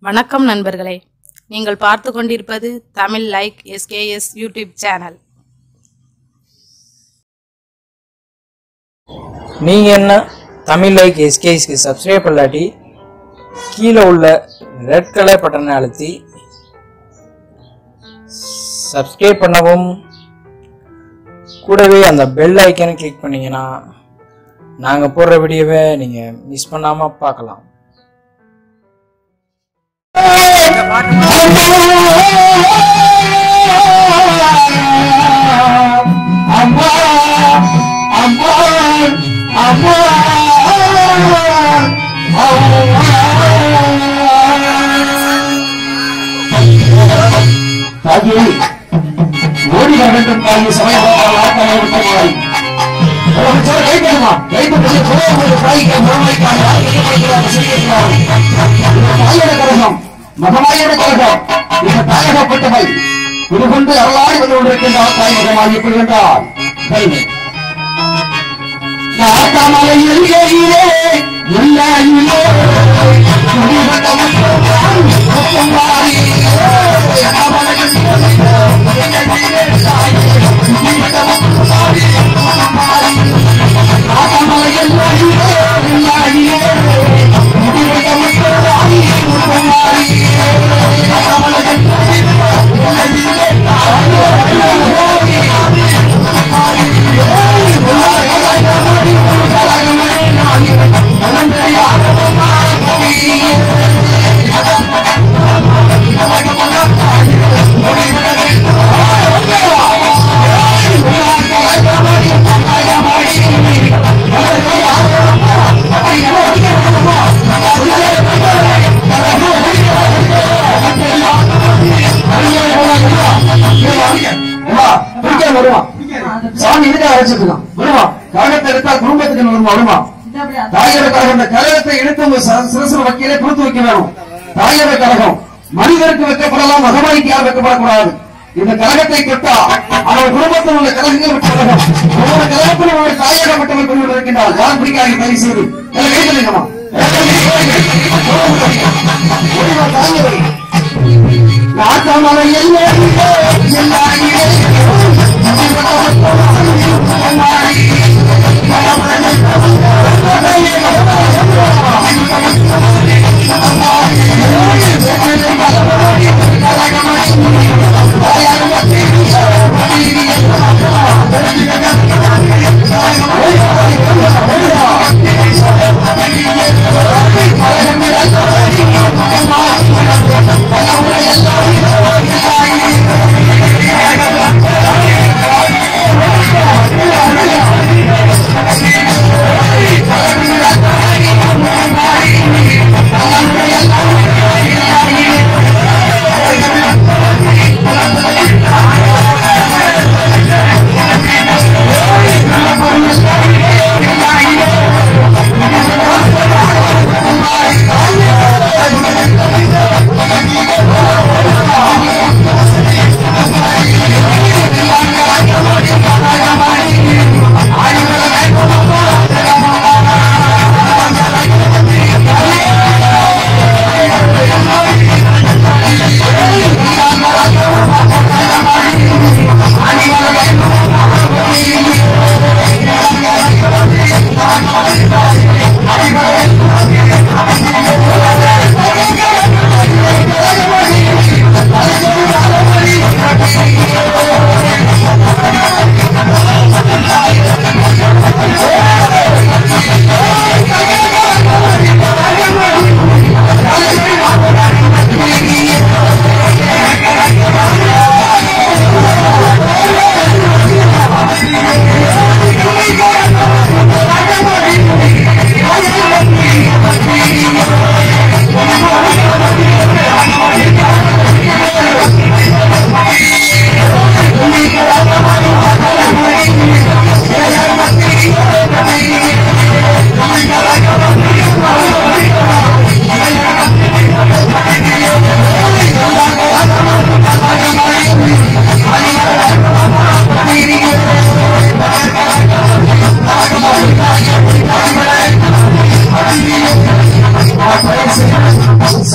வணக்கம் நண்பர்களே நீங்கள் பார்த்து கொண்டிருப்பது Tamil like S K S YouTube channel நீங்கள் என்ன தமிழ் லைக் எஸ்கேஸ்க்கு சப்ஸ்கிரைப் பண்ணலாட்டி கீழே உள்ள ரெட் கலர் பட்டனை அழுத்தி சப்ஸ்கிரைப் பண்ணவும் கூடவே அந்த பெல் ஐக்கனை கிளிக் பண்ணீங்கன்னா நாங்கள் போடுற வீடியோவை நீங்கள் மிஸ் பண்ணாமல் பார்க்கலாம் அம்மா அம்மா அம்மா தாயி ஓடி வர வேண்டும் தாயி சமயம் விட்டமாய் கை பண்ணுமா கை பண்ணி ஒரு தாய்க்கு முழுமைக்கான தாயோட கழகம் மகமாயோட கழகம் இந்த தாயகப்பட்டவை இது கொண்டு அருளாடி வந்து கொண்டிருக்கின்றார் தாய் மகமாய் எப்படி என்றால் கல்வி நாட்டாமலையில் ஏறியே எல்லாரிலே முடிவட்ட மக்கள் ஒப்பமாறி நாட்டாமலையில் ஏறியே எல்லாரிலே முடிவட்ட மக்கள் ஒப்பமாறி வருவா பிடிக்க வருவா சாமி இதுக்கு அழைச்சிருக்கலாம் வருவா கழகத்தை எடுத்தால் குடும்பத்துக்கு வருமா வருமா தாயோட கழகம் இந்த கழகத்தை எடுத்து உங்க ச- சிரசில் வக்கீலே கொடுத்து வைக்க வேணும் தாயோட கழகம் மனிதருக்கு வைக்கப்படலாம் மகமாய்க்கு யார் வைக்கப்படக்கூடாது இந்த கழகத்தை தொட்டா அவர் குடும்பத்தில் உள்ள கழகங்கள் விட்ட கழகம் ஒவ்வொரு கழகத்திலும் ஒரு தாயகப்பட்டவர் கொண்டு இருக்கின்றார் யார் பிடிக்காது தயவு செய்து எல்லாம் கை தள்ளுங்கம்மா. ஓடிவா, தாயோடு. நாட்டமலை எல்லாரிலே எல்லாரிலே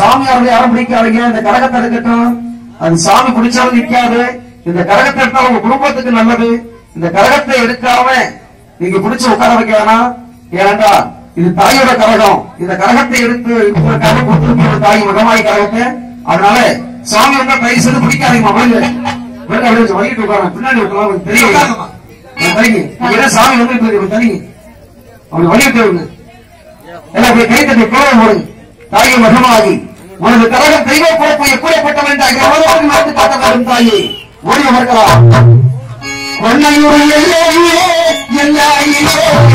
சாமி அவர்கள் யாரும் பிடிக்காதீங்க இந்த கரகத்தை எடுக்கட்டும் அது சாமி பிடிச்சாலும் நிக்காது இந்த கரகத்தை எடுத்தா உங்க குடும்பத்துக்கு நல்லது இந்த கரகத்தை எடுக்காம நீங்க பிடிச்சு உட்கார வைக்க வேணாம் ஏனென்றா இது தாயோட கரகம் இந்த கரகத்தை எடுத்து இப்ப கொடுத்துருக்கிற தாய் மகமாய் கரகத்தை அதனால சாமி வந்தா தயவு செய்து பிடிக்காதீங்க மொபைல் வெளில அப்படியே வச்சு வலிக்கிட்டு உட்காரங்க பின்னாடி உட்காரலாம் உங்களுக்கு தெரியும் தனிங்க ஏன்னா சாமி வந்து இப்ப தனிங்க அப்படி வலிக்கிட்டு விடுங்க எல்லாம் அப்படியே கை தட்டி கோலம் போடுங்க தாயை மகமாகி உனது கழகம் தெய்வ பொறுப்பு எப்படிப்பட்டவன் என்று எவ்வளவு நடத்தி காட்ட வேண்டும் தாயே ஓடி அமர்க்கலாம் கொள்ளையூர் எல்லையிலே எல்லையிலே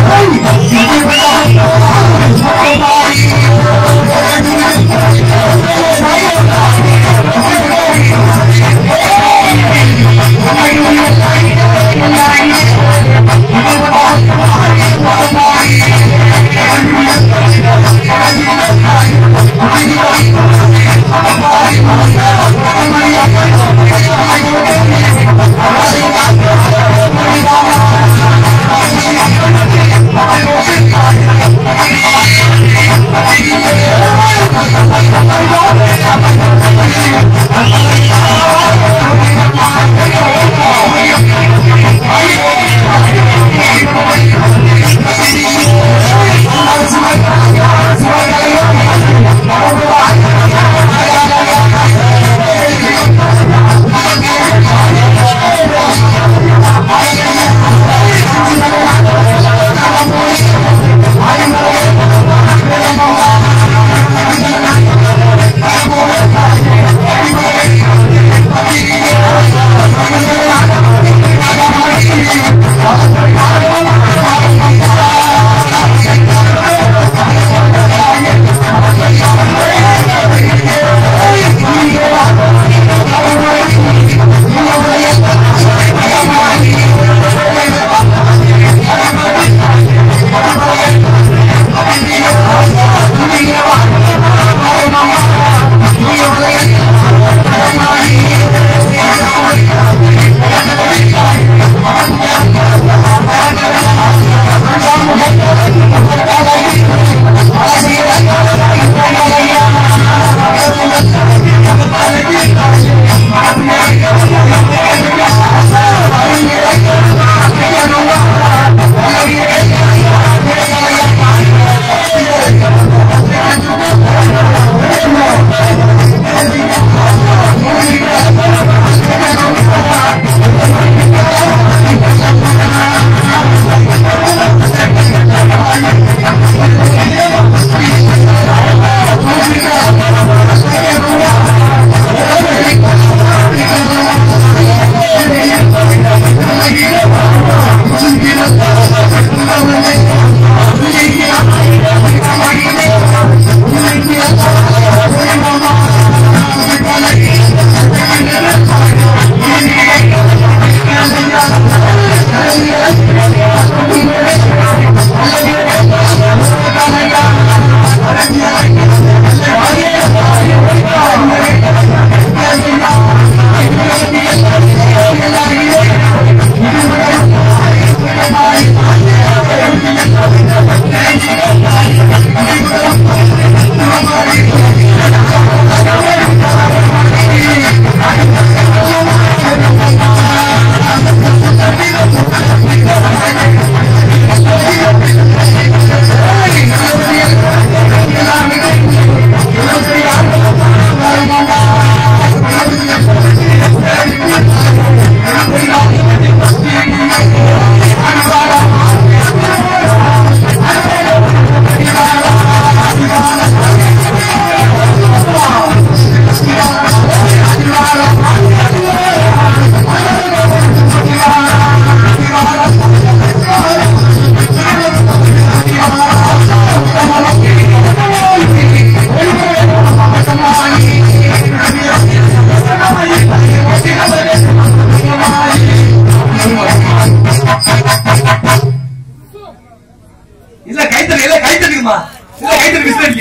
இல்ல கைத்தறி இல்ல கைத்தறிக்குமா இல்ல கைத்தறி விசிலடிங்க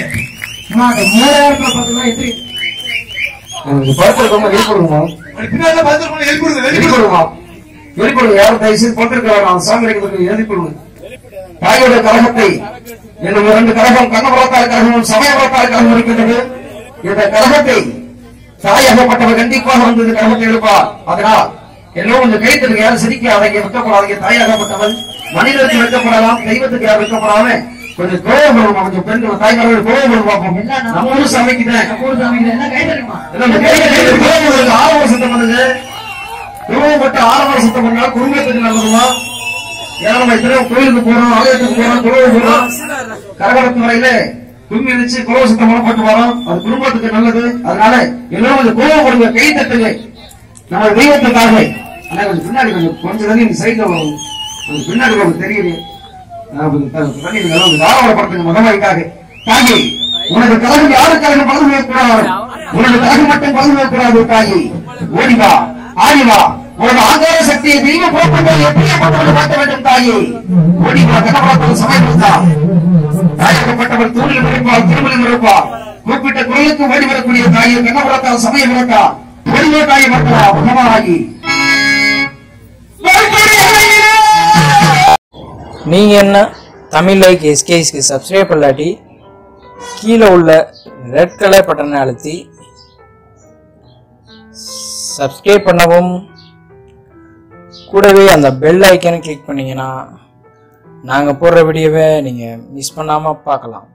படுத்திருக்கோமா வெளிப்படுவோமா பின்னால பார்த்து எழுதி கொடுங்க எழுதி கொடுங்க வெளிப்படுவோமா வெளிப்படுங்க யாரும் தயவு செய்து படுத்திருக்கிறாங்க அந்த சாமி இருக்கிறது எழுதி கொடுங்க தாயோட கழகத்தை என்னும் இரண்டு கழகம் கண்ணபுரத்தார் கழகம் சமயபுரத்தார் கழகம் இருக்கின்றது இந்த கழகத்தை தாயாகப்பட்டவர் கண்டிப்பாக வந்து இந்த கழகத்தை எழுப்பார் அதனால் எல்லோரும் கொஞ்சம் கைத்தலுக்கு யாரும் சிரிக்காதீங்க வைக்கப்படாதீங்க தாயாகப்பட்டவன் மனிதருக்கு வைக்கப்படலாம் தெய்வத்துக்கு யாரும் வைக்கப்படாம கொஞ்சம் கோபம் வருமா கொஞ்சம் பெண்கள் தாய்மார்கள் கோபம் வரும் பார்ப்போம் நம்ம ஊர் சாமிக்கு தான் எல்லாம் இந்த கைத்தறி கோபம் வருது ஆரம்ப சுத்தம் பண்ணுங்க கோபப்பட்டு ஆரம்ப சுத்தம் பண்ணா குடும்பத்துக்கு நல்லதுமா ஏன்னா நம்ம இத்தனை கோயிலுக்கு போறோம் ஆலயத்துக்கு போறோம் குழுவு போறோம் கரகரத்து வரையில கும்மி வச்சு குலவ சுத்தம் போட்டு வரோம் அது குடும்பத்துக்கு நல்லது அதனால எல்லாரும் கொஞ்சம் கோவம் கொடுங்க கை தட்டுங்க நம்ம தெய்வத்துக்காக ஆனா கொஞ்சம் பின்னாடி கொஞ்சம் கொஞ்சம் தண்ணி இந்த சைட்ல கொஞ்சம் பின்னாடி கொஞ்சம் தெரியுது ஆஹ் கொஞ்சம் த- தண்ணி இந்த அளவுக்கு தாராளப்படுத்துங்க முதலாளிக்காக தாயி உனக்கு கலகம் யாரு கலகம் பலன் கூடாது உனக்கு கலகம் மட்டும் பலன் கூடாது தாயி ஓடிவா ஆடிவா உனது ஆங்கார சக்தியை தெய்வ புறப்பட்டு எப்படி மாற்ற வேண்டும் தாயி ஓடிவா கனப்படத்தில் சமயம் இருந்தா தாயகப்பட்டவர் தூணில் இருப்பார் திருமணம் இருப்பார் கூப்பிட்ட குரலுக்கு ஓடி வரக்கூடிய தாயை கண்ணபுரத்தால் சமயம் இருக்கா ஓடிவா தாயை மக்களா உணவாகி நீங்கள் என்ன தமிழ் லைக் எஸ்கேஸ்க்கு சப்ஸ்கிரைப் பண்ணலாட்டி கீழே உள்ள ரெட் கலர் பட்டனை அழுத்தி சப்ஸ்கிரைப் பண்ணவும் கூடவே அந்த பெல் ஐக்கனை கிளிக் பண்ணீங்கன்னா நாங்கள் போடுற வீடியோவை நீங்கள் மிஸ் பண்ணாமல் பார்க்கலாம்